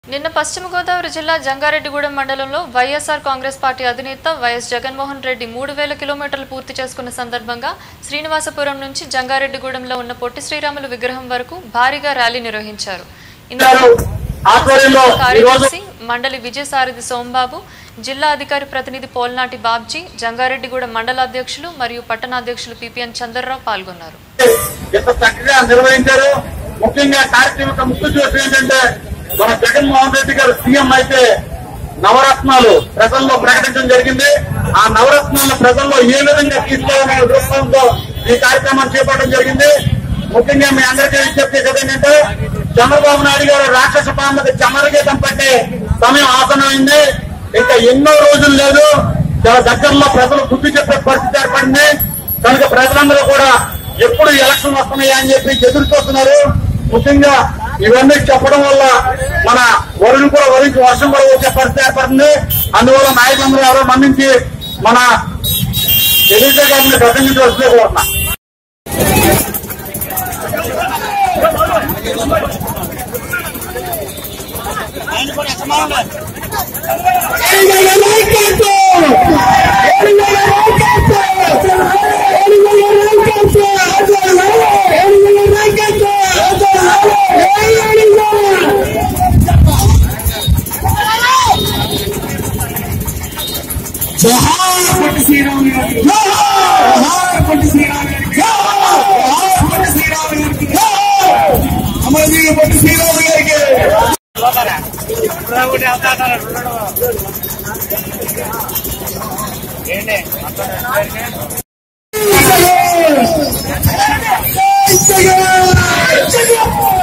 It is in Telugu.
నిన్న పశ్చిమ గోదావరి జిల్లా జంగారెడ్డిగూడెం మండలంలో వైఎస్ఆర్ కాంగ్రెస్ పార్టీ అధినేత వైఎస్ జగన్మోహన్ రెడ్డి మూడు వేల కిలోమీటర్లు పూర్తి చేసుకున్న సందర్భంగా శ్రీనివాసపురం నుంచి జంగారెడ్డిగూడెంలో ఉన్న పొట్టి శ్రీరాములు విగ్రహం వరకు భారీగా ర్యాలీ నిర్వహించారు ఇందులో ఆధ్వర్యంలో ఈరోజు కార్యదర్శి మండలి విజయసారథి సోంబాబు జిల్లా అధికారి ప్రతినిధి పోల్నాటి బాబ్జీ జంగారెడ్డిగూడెం మండల అధ్యక్షులు మరియు పట్టణాధ్యక్షులు పిపిఎన్ చంద్రరావు పాల్గొన్నారు ఎంత చక్కగా నిర్వహించారు ముఖ్యంగా కార్యక్రమం యొక్క ముఖ్య ఉద్దేశం ఏంటంటే మన జగన్మోహన్ రెడ్డి గారు సీఎం అయితే నవరత్నాలు ప్రజల్లో ప్రకటించడం జరిగింది ఆ నవరత్నాలను ప్రజల్లో ఏ విధంగా తీసుకోవాలనే దృక్పథంతో ఈ కార్యక్రమాన్ని చేపట్టడం జరిగింది ముఖ్యంగా మీ అందరికీ విజ్ఞప్తి చేసేది ఏంటంటే చంద్రబాబు నాయుడు గారు రాక్షస పాలనకి చమరగీతం పట్టే సమయం ఆసనమైంది ఇంకా ఎన్నో రోజులు లేదు చాలా దగ్గరలో ప్రజలు బుద్ధి చెప్పే పరిస్థితి ఏర్పడింది కనుక ప్రజలందరూ కూడా ఎప్పుడు ఎలక్షన్ వస్తున్నాయా అని చెప్పి ఎదురు చూస్తున్నారు ముఖ్యంగా ఇవన్నీ చెప్పడం వల్ల మన వరుణ్ కూడా వరించి వర్షం కూడా వచ్చే పరిస్థితి ఏర్పడుతుంది అందువల్ల నాయకులందరూ ఎవరో మన్నించి మన ఎదురు గారిని ప్రసంగించవలసిందే కోరుతున్నా అమరవీరు పట్టి శ్రీరాము గారికి జై జగన్! జై జగన్!